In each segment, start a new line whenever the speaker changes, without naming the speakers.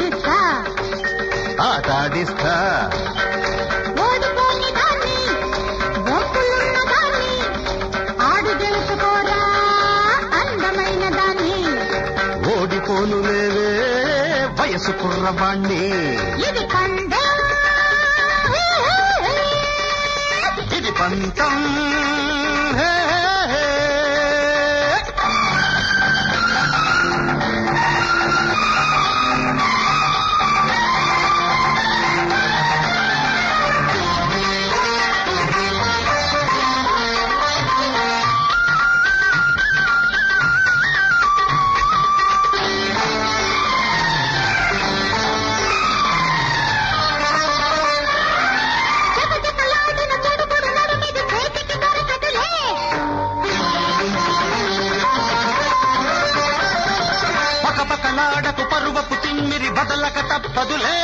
ఆడిస్తా
ఆటాడిస్తా
ఓడిపోని దాన్ని ఒప్పులున్న దాన్ని ఆడి గెలుచుకోరా అందమైన దాన్ని
ఓడిపోను లేవే వయసు కుర్రవాణ్ణి
ఇది పందెం
ఇది పంతం హే, హే, హే.
జగజగలాడిన చెడుగుడు నడుమిది చేతికి దొరకదులే
పకపకలాడకు పరువపు తిమ్మిరి బదలక తప్పదులే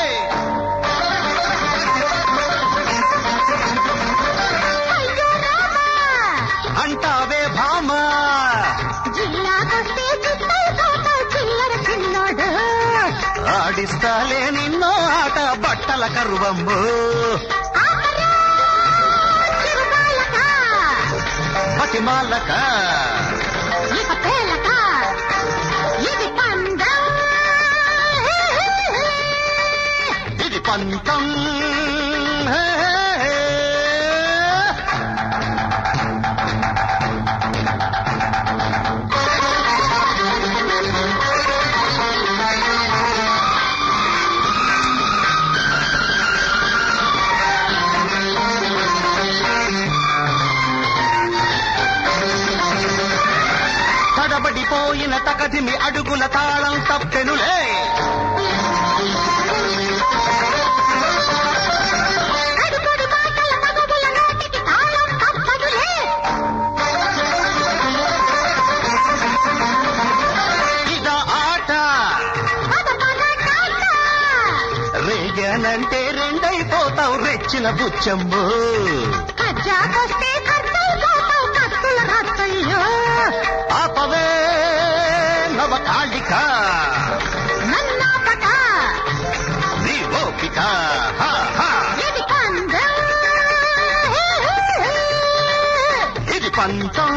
అయ్యో రామా
అంటావే భామా
జిల్లాకొస్తే చిత్తైపోతావు చిల్లర చిన్నోడు
ఆడిస్తాలే నిన్నో ఆట బట్టల కరువమ్ము
ఆపరా చిరుబాలక
బతిమాలక
ఇక పేలక ఇది పందెం
ఇది పంతం హే, హే, హే. తడబడిపోయిన తకదిమి అడుగుల తాళం తప్పెనులే
అడుగుడు మాటల మగవుల నోటికి తాళం తప్పదులే
ఇదా ఆట
పద పద టాట
రేగానంటే రెండైపోతావు రెచ్చిన బుచ్చమ్ము
కజ్జాకొస్తే ఖర్చయిపోతావు కత్తుల రత్తయ్యో
ఆపవే నవ కాళిక
నన్నాపక
నీ ఓపిక హా, హా.
ఇది పందెం
ఇది పంతం